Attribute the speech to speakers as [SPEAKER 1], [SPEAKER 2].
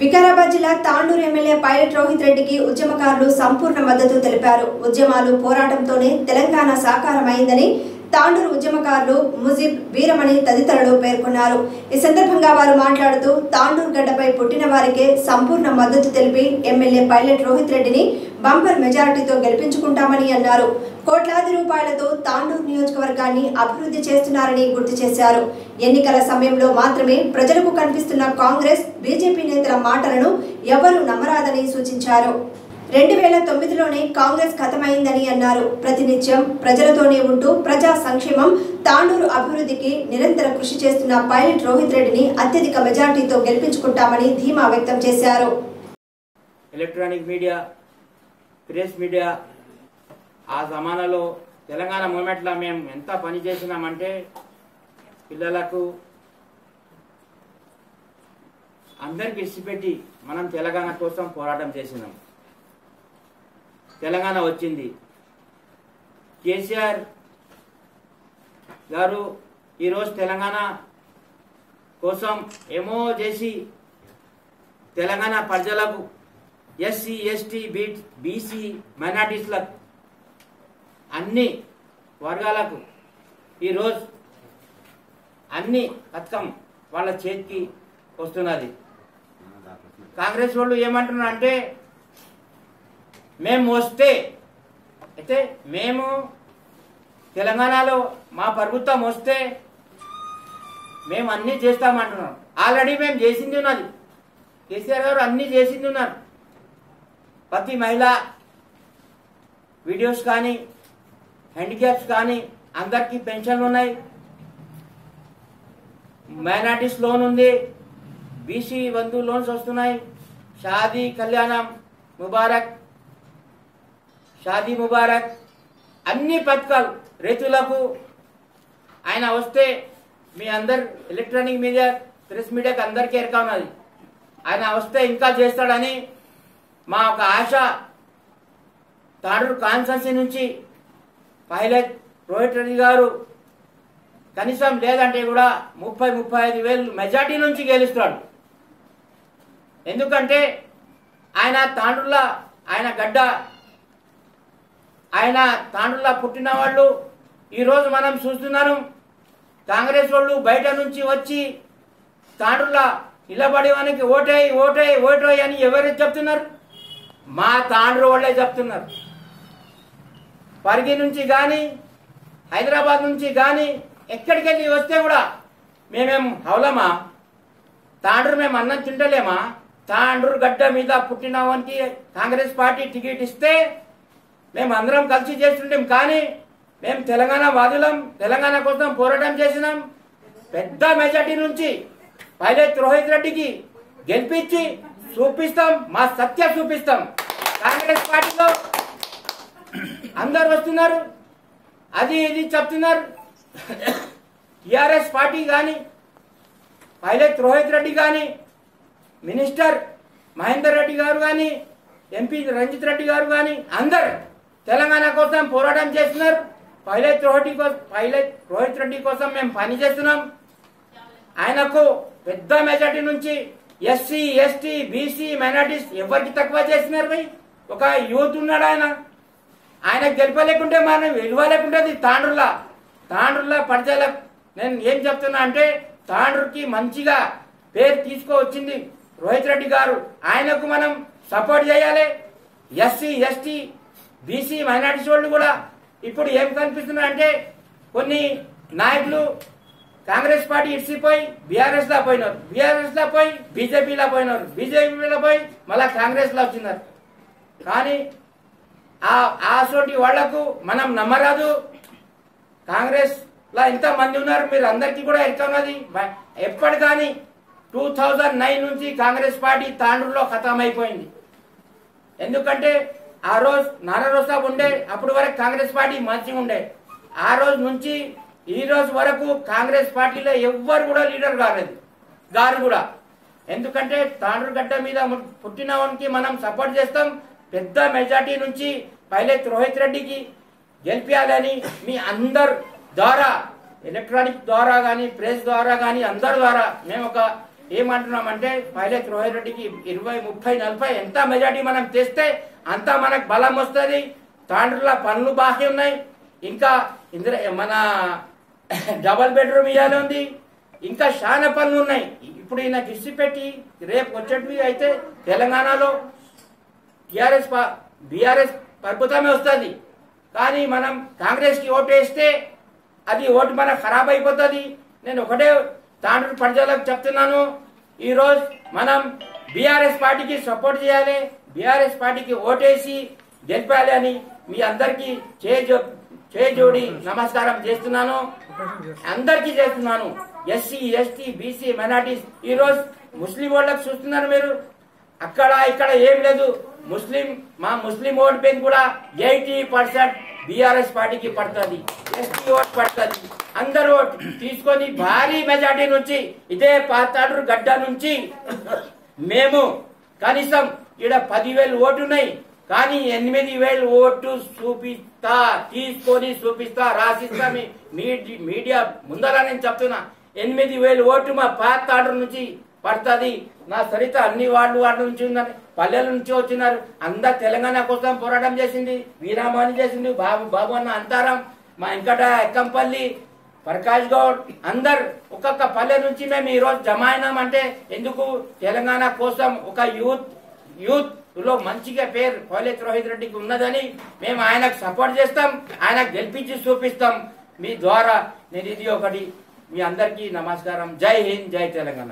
[SPEAKER 1] వికారాబాద్ జిల్లా Tandur MLA pilot Rohit రెడ్డికి ఉద్యమకారులు సంపూర్ణ మద్దతు తెలిపారు ఉద్యమాలు పోరాటంతోనే తెలంగాణ సాకారమైందని తాండూరు ఉద్యమకారులు ముజిబ్ వీరమణి తదితరులు పేర్కొన్నారు ఈ సందర్భంగా వారు మాట్లాడుతూ తాండూరు గడ్డపై పుట్టిన వారికే సంపూర్ణ మద్దతు తెలిపి ఎమ్మెల్యే పైలట్ రోహిత్ రెడ్డిని బంపర్ మెజారిటీతో గెలిపించుకుంటామని అన్నారు కోట్లాది రూపాయలతో తాండూరు నియోజకవర్గాన్ని అభివృద్ధి చేస్తున్నారని గుర్తు చేశారు ఎన్నికల సమయంలో మాత్రమే ప్రజలకు కనిపిస్తున్న కాంగ్రెస్ బీజేపీ నేతల మాటలను ఎవరూ నమ్మరాదని సూచించారు రెండు వేల తొమ్మిదిలోనే కాంగ్రెస్ ఖతమైందని అన్నారు ప్రతినిత్యం ప్రజలతోనే ఉంటూ ప్రజా సంక్షేమం తాండూరు అభివృద్ధికి నిరంతర కృషి చేస్తున్న పైలట్ రోహిత్ రెడ్డిని అత్యధిక మెజార్టీతో గెలిపించుకుంటామని ధీమా వ్యక్తం చేశారు
[SPEAKER 2] ఎలక్ట్రానిక్ మీడియా ప్రెస్ మీడియా ఆ జమానాలో తెలంగాణ మూమెంట్లో మేము ఎంత పని చేసినామంటే పిల్లలకు అందరికి ఇచ్చిపెట్టి మనం తెలంగాణ కోసం పోరాటం చేసినాం తెలంగాణ వచ్చింది కేసీఆర్ గారు ఈరోజు తెలంగాణ కోసం ఏమో చేసి తెలంగాణ ప్రజలకు ఎస్సీ ఎస్టీ బీ బీసీ మైనార్టీస్లకు అన్ని వర్గాలకు ఈరోజు అన్ని పథకం వాళ్ళ చేతికి వస్తున్నది కాంగ్రెస్ వాళ్ళు ఏమంటున్నారు అంటే మేము వస్తే అయితే మేము తెలంగాణలో మా ప్రభుత్వం వస్తే మేము అన్నీ చేస్తామంటున్నాం ఆల్రెడీ మేము చేసింది ఉన్నది కేసీఆర్ గారు అన్నీ చేసింది ఉన్నారు ప్రతి మహిళ వీడియోస్ కానీ హ్యాండిక్యాప్స్ కానీ అందరికీ పెన్షన్లు ఉన్నాయి మైనార్టీస్ లోన్ ఉంది బీసీ బంధు లోన్స్ వస్తున్నాయి షాదీ కళ్యాణం ముబారక్ షాదీ ముబారక్ అన్ని పథకాలు రైతులకు ఆయన వస్తే మీ అందరు ఎలక్ట్రానిక్ మీడియా ప్రెస్ మీడియాకి అందరికీ ఎరక ఉన్నది ఆయన వస్తే ఇంకా చేస్తాడని మా ఒక ఆశ తాడూరు కాన్స్టెన్సీ నుంచి పైలట్ రోహిత్ రెడ్డి గారు కనీసం లేదంటే కూడా ముప్పై ముప్పై ఐదు వేలు మెజార్టీ నుంచి గెలుస్తాడు ఎందుకంటే ఆయన తాండ్రుల ఆయన గడ్డ ఆయన తాండ్రుల పుట్టిన వాళ్ళు ఈరోజు మనం చూస్తున్నాను కాంగ్రెస్ వాళ్ళు బయట నుంచి వచ్చి తాండ్రుల నిలబడి వానికి ఓటేయి ఓటేయి ఓటేయి అని ఎవరు చెప్తున్నారు మా తాండ్రు వాళ్ళే చెప్తున్నారు పరిగి నుంచి కానీ హైదరాబాద్ నుంచి కానీ ఎక్కడికి వెళ్ళి వస్తే కూడా మేమేం హౌలమా తాండ్రు మేము అన్నం తింటలేమా తాండ్రు గడ్డ మీద పుట్టిన వానికి కాంగ్రెస్ పార్టీ టికెట్ ఇస్తే మేము అందరం కలిసి చేస్తుంటాం కానీ మేము తెలంగాణ వాదులం తెలంగాణ కోసం పోరాటం చేసినాం పెద్ద మెజార్టీ నుంచి పైలట్ రోహిత్ రెడ్డికి గెలిపించి చూపిస్తాం మా సత్య చూపిస్తాం కాంగ్రెస్ పార్టీలో అందరు వస్తున్నారు అది ఇది చెప్తున్నారు టిఆర్ఎస్ పార్టీ కానీ పైలట్ రోహిత్ రెడ్డి కానీ మినిస్టర్ మహేందర్ రెడ్డి గారు కానీ ఎంపీ రంజిత్ రెడ్డి గారు కానీ అందరు తెలంగాణ కోసం పోరాటం చేస్తున్నారు పైలట్ రోహిత్ కోసం పైలట్ రోహిత్ రెడ్డి కోసం మేము పని చేస్తున్నాం ఆయనకు పెద్ద మెజార్టీ నుంచి ఎస్సీ ఎస్టీ బీసీ మైనార్టీస్ ఎవరికి తక్కువ చేసినారు భయ్ ఒక యూత్ ఉన్నాడు ఆయన ఆయన గెలపలేకుంటే మనం విలువ లేకుంటుంది తాండ్రుల తాండ్రుల ప్రజలకు నేను ఏం చెప్తున్నా అంటే తాండ్రుకి మంచిగా పేరు తీసుకువచ్చింది రోహిత్ రెడ్డి గారు ఆయనకు మనం సపోర్ట్ చేయాలి ఎస్సీ ఎస్టీ బీసీ మైనార్టీస్ వాళ్ళు కూడా ఇప్పుడు ఏం కనిపిస్తున్నా అంటే కొన్ని నాయకులు కాంగ్రెస్ పార్టీ ఇడిసిపోయి బీఆర్ఎస్ లా పోయినారు బీఆర్ఎస్ లా పోయి బీజేపీలో పోయినారు బీజేపీలో పోయి మళ్ళా కాంగ్రెస్ లో వచ్చినారు కానీ ఆ ఆసోటి వాళ్లకు మనం నమ్మరాదు కాంగ్రెస్ లా ఎంత మంది ఉన్నారు మీరు అందరికీ కూడా ఎక్క ఉన్నది బ- ఎప్పటి కానీ టూ థౌజండ్ నైన్ నుంచి కాంగ్రెస్ పార్టీ తాండ్రులో ఖతం అయిపోయింది ఎందుకంటే ఆ రోజు నారారోజా ఉండే అప్పుడు వరకు కాంగ్రెస్ పార్టీ మంచిగా ఉండే ఆ రోజు నుంచి ఈ రోజు వరకు కాంగ్రెస్ పార్టీలో ఎవ్వరు కూడా లీడర్ కాలేదు గారు కూడా ఎందుకంటే తాండ్రు గడ్డ మీద ము- పుట్టిన వానికి మనం సపోర్ట్ చేస్తాం పెద్ద మెజార్టీ నుంచి పైలట్ రోహిత్ రెడ్డికి గెలిపించాలని మీ అందరు ద్వారా ఎలక్ట్రానిక్ ద్వారా కానీ ప్రెస్ ద్వారా కానీ అందరి ద్వారా మేము ఒక ఏమంటున్నామంటే పైలట్ రోహిత్ రెడ్డికి ఇరవై ముప్పై నలభై ఎంత మెజార్టీ మనం తెస్తే అంత మనకు బలం వస్తుంది తాండ్రుల పనులు బాగా ఉన్నాయి ఇంకా ఇంద్ర మన డబల్ బెడ్రూమ్ ఇవ్వాలి ఉంది ఇంకా చాలా పనులు ఉన్నాయి ఇప్పుడు ఈయన కిసి పెట్టి రేపు వచ్చేటివి అయితే తెలంగాణలో టిఆర్ఎస్ బీఆర్ఎస్ అద్భుతమే వస్తుంది కానీ మనం కాంగ్రెస్కి ఓటు వేస్తే అది ఓటు మన ఖరాబ్ అయిపోతుంది నేను ఒకటే తాండ్రు ప్రజలకు చెప్తున్నాను ఈరోజు మనం బీఆర్ఎస్ పార్టీకి సపోర్ట్ చేయాలి బీఆర్ఎస్ పార్టీకి ఓటేసి గెలిపాలి అని మీ అందరికీ చేజో చేజోడి నమస్కారం చేస్తున్నాను అందరికీ చేస్తున్నాను ఎస్సీ ఎస్టీ బీసీ మైనార్టీస్ ఈరోజు ముస్లిం వాళ్ళకి చూస్తున్నారు మీరు అక్కడ ఇక్కడ ఏం లేదు ముస్లిం మా ముస్లిం ఓట్ బ్యాంక్ కూడా ఎయిటీ పర్సెంట్ బీఆర్ఎస్ పార్టీకి పడుతుంది ఎస్టీ ఓట్ పడుతుంది అందరూ ఓట్ తీసుకొని భారీ మెజార్టీ నుంచి ఇదే పాతాడు గడ్డ నుంచి మేము కనీసం ఇక్కడ పదివేలు ఓటున్నాయి కానీ ఎనిమిది వేలు ఓటు చూపిస్తా తీసుకొని చూపిస్తా రాసిస్తా మీ మీడి- మీడియా ముందర నేను చెప్తున్నా ఎనిమిది వేలు ఓటు మా పాత ఆర్డర్ నుంచి పడుతుంది నా సరిత అన్ని వార్డు వార్డు నుంచి ఉందని పల్లెల నుంచి వచ్చినారు అందరు తెలంగాణ కోసం పోరాటం చేసింది వీరామాని చేసింది బాబు బాబు అన్న అంతారం మా వెంకట ఎక్కంపల్లి ప్రకాష్ గౌడ్ అందరు ఒక్కొక్క పల్లె నుంచి మేము ఈ రోజు జమ అయినామంటే ఎందుకు తెలంగాణ కోసం ఒక యూత్ యూత్ లో మంచిగా పేరు కోలేత్ రోహిత్ రెడ్డికి ఉన్నదని మేము ఆయనకు సపోర్ట్ చేస్తాం ఆయనకు గెలిపించి చూపిస్తాం మీ ద్వారా నేను ఇది ఒకటి మీ అందరికీ నమస్కారం జై హింద్ జై తెలంగాణ